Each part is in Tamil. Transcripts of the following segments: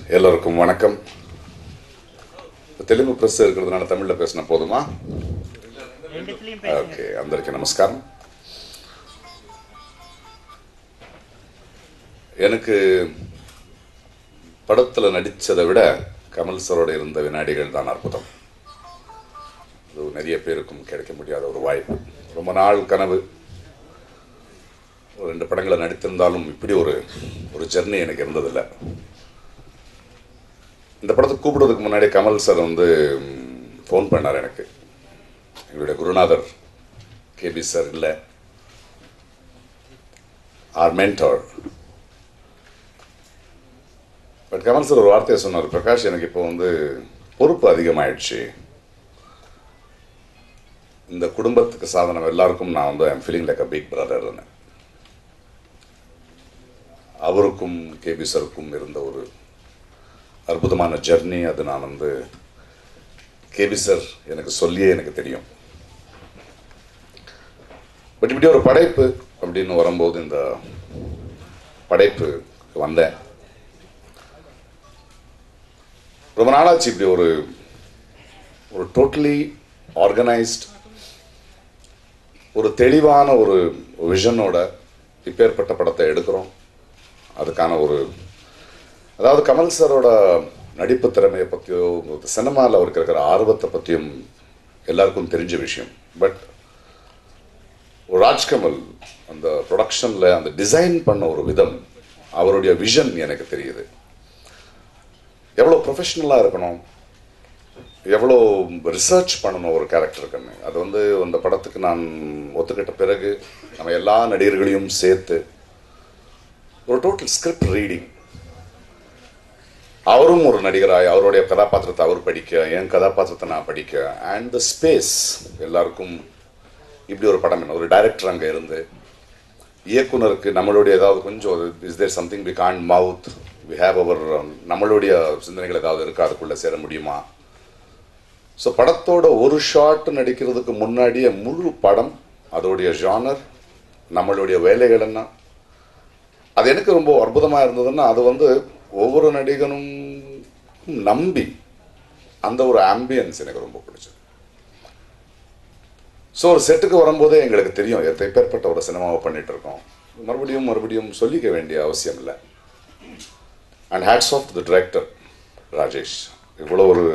எல்லோருக்கும் வணக்கம் తెలుగు ప్రెస్ இருக்கிறதுனால தமிழ்ல பேசினா போதுமா ரெண்டுத்துலயும் பேசுங்க ఓకే అందరికీ నమస్కారం எனக்கு படத்தில் நடித்ததை விட கமல் சரோட இருந்த வினாடிகள் தான் அற்புதம் இது நிறைய பேருக்கும் கிடைக்க முடியாத ஒரு வாய்ப்பு ரொம்ப நாள் கனவு ஒரு ரெண்டு படங்களை நடித்திருந்தாலும் இப்படி ஒரு ஒரு ஜெர்னி எனக்கு இருந்ததில்லை இந்த படத்தை கூப்பிடுறதுக்கு முன்னாடி கமல் சார் வந்து ஃபோன் பண்ணார் எனக்கு எங்களுடைய குருநாதர் கேபி சார் இல்லை our mentor but Kamal sir ஒரு வார்த்தையை சொன்னார் பிரகாஷ் எனக்கு இப்போ வந்து பொறுப்பு அதிகமாயிடுச்சு இந்த குடும்பத்துக்கு சாதனம் எல்லாருக்கும் நான் வந்து I'm feeling like a big பிரதர்னு அவருக்கும் கேபி சருக்கும் இருந்த ஒரு அற்புதமான ஜெர்னி அது நான் வந்து கேபி சார் எனக்கு சொல்லியே எனக்கு தெரியும் பட் இப்படி ஒரு படைப்பு அப்படின்னு வரும்போது இந்த படைப்பு வந்தேன் ரொம்ப நாளாச்சு இப்படி ஒரு ஒரு டோட்டலி ஆர்கனைஸ்ட் ஒரு தெளிவான ஒரு விஷனோட இப்பேற்பட்ட படத்தை எடுக்கிறோம் அதுக்கான ஒரு அதாவது கமல் சாரோட நடிப்பு திறமையை பற்றியோ சினிமாவில் அவருக்கு இருக்கிற ஆர்வத்தை பற்றியும் எல்லாருக்கும் தெரிஞ்ச விஷயம் பட் ராஜ்கமல் அந்த ப்ரொடக்ஷனில் அந்த டிசைன் பண்ண ஒரு விதம் அவருடைய விஷன் எனக்கு தெரியுது எவ்வளோ ப்ரொஃபஷ்னலாக இருக்கணும் எவ்வளோ ரிசர்ச் பண்ணணும் ஒரு கேரக்டருக்குன்னு அது வந்து அந்த படத்துக்கு நான் ஒத்துக்கிட்ட பிறகு நம்ம எல்லா நடிகர்களையும் சேர்த்து ஒரு டோட்டல் ஸ்கிரிப்ட் ரீடிங் அவரும் ஒரு நடிகராய் அவருடைய கதாபாத்திரத்தை அவர் படிக்க என் கதாபாத்திரத்தை நான் படிக்க அண்ட் த ஸ்பேஸ் எல்லாருக்கும் இப்படி ஒரு படம் என்ன ஒரு டைரக்டர் அங்கே இருந்து இயக்குனருக்கு நம்மளுடைய ஏதாவது கொஞ்சம் is there something we can mouth we have our நம்மளுடைய சிந்தனைகள் ஏதாவது இருக்கா அதுக்குள்ளே சேர முடியுமா ஸோ படத்தோட ஒரு ஷாட் நடிக்கிறதுக்கு முன்னாடியே முழு படம் அதோடைய ஜானர் நம்மளுடைய வேலைகள் என்ன அது எனக்கு ரொம்ப அற்புதமாக இருந்ததுன்னா அது வந்து ஒவ்வொரு நடிகனும் நம்பி அந்த ஒரு ஆம்பியன்ஸ் எனக்கு ரொம்ப பிடிச்சது ஸோ ஒரு செட்டுக்கு வரும்போதே எங்களுக்கு தெரியும் எப்பேற்பட்ட ஒரு சினிமாவை பண்ணிட்டு இருக்கோம் மறுபடியும் மறுபடியும் சொல்லிக்க வேண்டிய அவசியம் இல்லை and hats off the director Rajesh இவ்வளோ ஒரு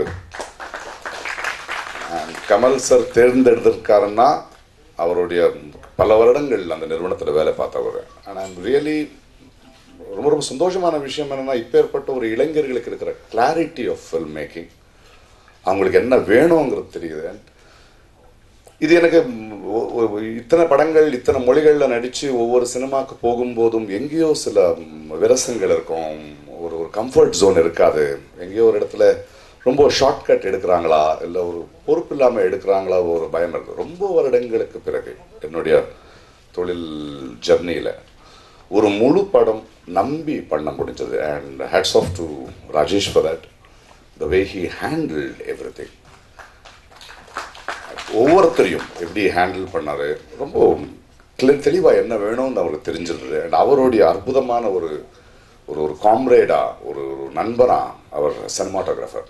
and கமல் சார் தேர்ந்தெடுத்திருக்காருன்னா அவருடைய பல வருடங்கள் அந்த நிறுவனத்தில் வேலை பார்த்தவர் அண்ட் ஐம் ரியலி ரொம்ப ரொம்ப சந்தோஷமான விஷயம் என்னன்னா இப்பேற்பட்ட ஒரு இளைஞர்களுக்கு இருக்கிற கிளாரிட்டி ஆஃப் ஃபில்ம் மேக்கிங் அவங்களுக்கு என்ன வேணுங்கிறது தெரியுது And இது எனக்கு ஒ- ஒ- இத்தனை படங்கள் இத்தனை மொழிகளில் நடித்து ஒவ்வொரு சினிமாவுக்கு போகும்போதும் எங்கேயோ சில ம், விரசங்கள் இருக்கும் ஒரு ஒரு கம்ஃபர்ட் ஜோன் இருக்காது எங்கேயோ ஒரு இடத்துல ரொம்ப ஷார்ட்கட் எடுக்கிறாங்களா இல்லை ஒரு பொறுப்பு இல்லாமல் எடுக்கிறாங்களா ஒரு பயம் இருக்குது ரொம்ப வருடங்களுக்கு பிறகு என்னுடைய தொழில் ஜர்னியில் ஒரு முழு படம் நம்பி பண்ண முடிஞ்சது and hats off to Rajesh for that the way he handle everything ஒவ்வொருத்தரையும் எப்படி ஹேண்டில் பண்ணாரு ரொம்ப கிளியர் தெளிவாக என்ன வேணும்னு அவருக்கு தெரிஞ்சிருந்தது அண்ட் அவருடைய அற்புதமான ஒரு ஒரு ஒரு காம்ரேடா ஒரு ஒரு நண்பரா அவர் சினிமாட்டோகிராஃபர்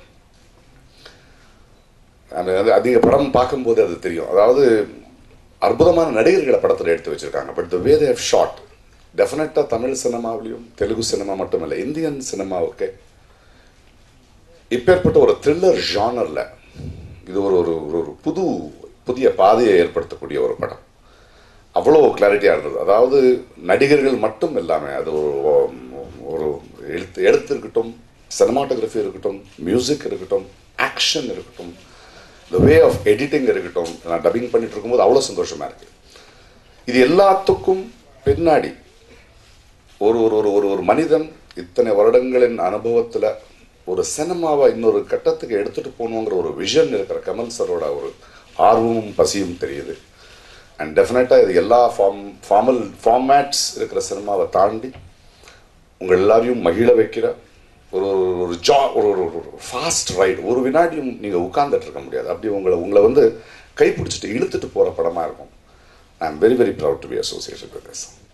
அது அது அதிக படம் பார்க்கும்போது அது தெரியும் அதாவது அற்புதமான நடிகர்களை படத்தில் எடுத்து வச்சிருக்காங்க but the way they how short டெஃபினட்டாக தமிழ் சினிமாவிலையும் தெலுங்கு சினிமா மட்டும் இல்லை இந்தியன் சினிமாவுக்கு இப்பேற்பட்ட ஒரு த்ரில்லர் ஜானரில் இது ஒரு ஒரு ஒரு ஒரு புது புதிய பாதையை ஏற்படுத்தக்கூடிய ஒரு படம் அவ்வளோ கிளாரிட்டியாக இருந்தது அதாவது நடிகர்கள் மட்டும் இல்லாமல் அது ஒரு ஒரு எழுத்து எழுத்து இருக்கட்டும் சினிமாட்டோகிராஃபி இருக்கட்டும் மியூசிக் இருக்கட்டும் ஆக்ஷன் இருக்கட்டும் த வே ஆஃப் எடிட்டிங் இருக்கட்டும் நான் டப்பிங் பண்ணிட்டு இருக்கும்போது அவ்வளோ சந்தோஷமாக இருக்கு இது எல்லாத்துக்கும் பின்னாடி ஒரு ஒரு ஒரு ஒரு ஒரு மனிதன் இத்தனை வருடங்களின் அனுபவத்தில் ஒரு சினிமாவை இன்னொரு கட்டத்துக்கு எடுத்துட்டு போகணுங்கிற ஒரு விஷன் இருக்கிற கமல் சரோட ஒரு ஆர்வமும் பசியும் தெரியுது அண்ட் டெஃபினட்டாக இது எல்லா ஃபார்ம் ஃபார்மல் ஃபார்மேட்ஸ் இருக்கிற சினிமாவை தாண்டி உங்கள் எல்லாரையும் மகிழ வைக்கிற ஒரு ஒரு- ஒரு ஜா ஒரு ஒரு ஃபாஸ்ட் ரைடு ஒரு வினாடியும் நீங்கள் உட்கார்ந்துட்டு இருக்க முடியாது அப்படி உங்களை உங்களை வந்து கைப்பிடிச்சிட்டு இழுத்துட்டு போகிற படமாக இருக்கும் I am very very proud to be associated with this